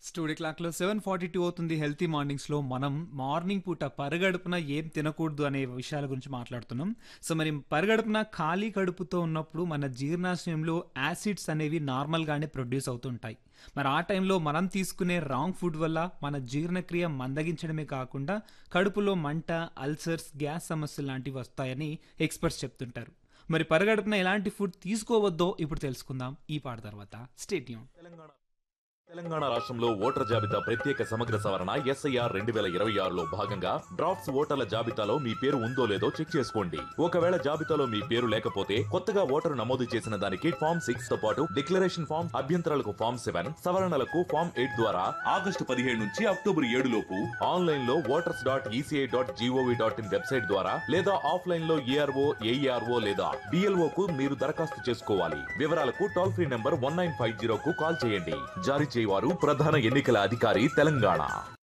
studio క్లాక్లో seven forty two అవుతుంది healthy మార్నింగ్స్లో మనం మార్నింగ్ పూట పరగడుపున ఏం తినకూడదు అనే విషయాల గురించి మాట్లాడుతున్నాం సో మరి పరగడుపున ఖాళీ కడుపుతో ఉన్నప్పుడు మన జీర్ణాశయంలో యాసిడ్స్ అనేవి నార్మల్గానే ప్రొడ్యూస్ అవుతుంటాయి మరి ఆ టైంలో మనం తీసుకునే రాంగ్ ఫుడ్ వల్ల మన జీర్ణక్రియ మందగించడమే కాకుండా కడుపులో మంట అల్సర్స్ గ్యాస్ సమస్యలు లాంటివి వస్తాయని ఎక్స్పర్ట్స్ చెప్తుంటారు మరి పరగడుపున ఎలాంటి ఫుడ్ తీసుకోవద్దో ఇప్పుడు తెలుసుకుందాం ఈ పాట తర్వాత స్టేట్యూన్ తెలంగాణ తెలంగాణ రాష్ట్రంలో ఓటర్ జాబితా ప్రత్యేక సమగ్ర సవరణ ఎస్ఐఆర్ రెండు వేల ఇరవై ఆరులో భాగంగా డ్రాఫ్ట్స్ ఓటర్ల జాబితాలో మీ పేరు ఉందో లేదో చెక్ చేసుకోండి ఒకవేళ జాబితాలో మీ పేరు లేకపోతే కొత్తగా ఓటరు నమోదు చేసిన దానికి ఫామ్ సిక్స్ తో పాటు డిక్లరేషన్ ఫామ్ అభ్యంతరాలకు ఫామ్ సెవెన్ సవరణలకు ఫామ్ ఎయిట్ ద్వారా ఆగస్టు పదిహేడు నుంచి అక్టోబర్ ఏడు లోపు ఆన్లైన్ లో voters dot ECI dot GOV dot in website ద్వారా లేదా ఆఫ్లైన్ లో ఏఆర్ఓ ఏఈఆర్ఓ లేదా బిఎల్ఓ కు మీరు దరఖాస్తు చేసుకోవాలి వివరాలకు toll free number one nine five zero కు కాల్ చేయండి జారీ చేయవారు ప్రధాన ఎన్నికల అధికారి తెలంగాణ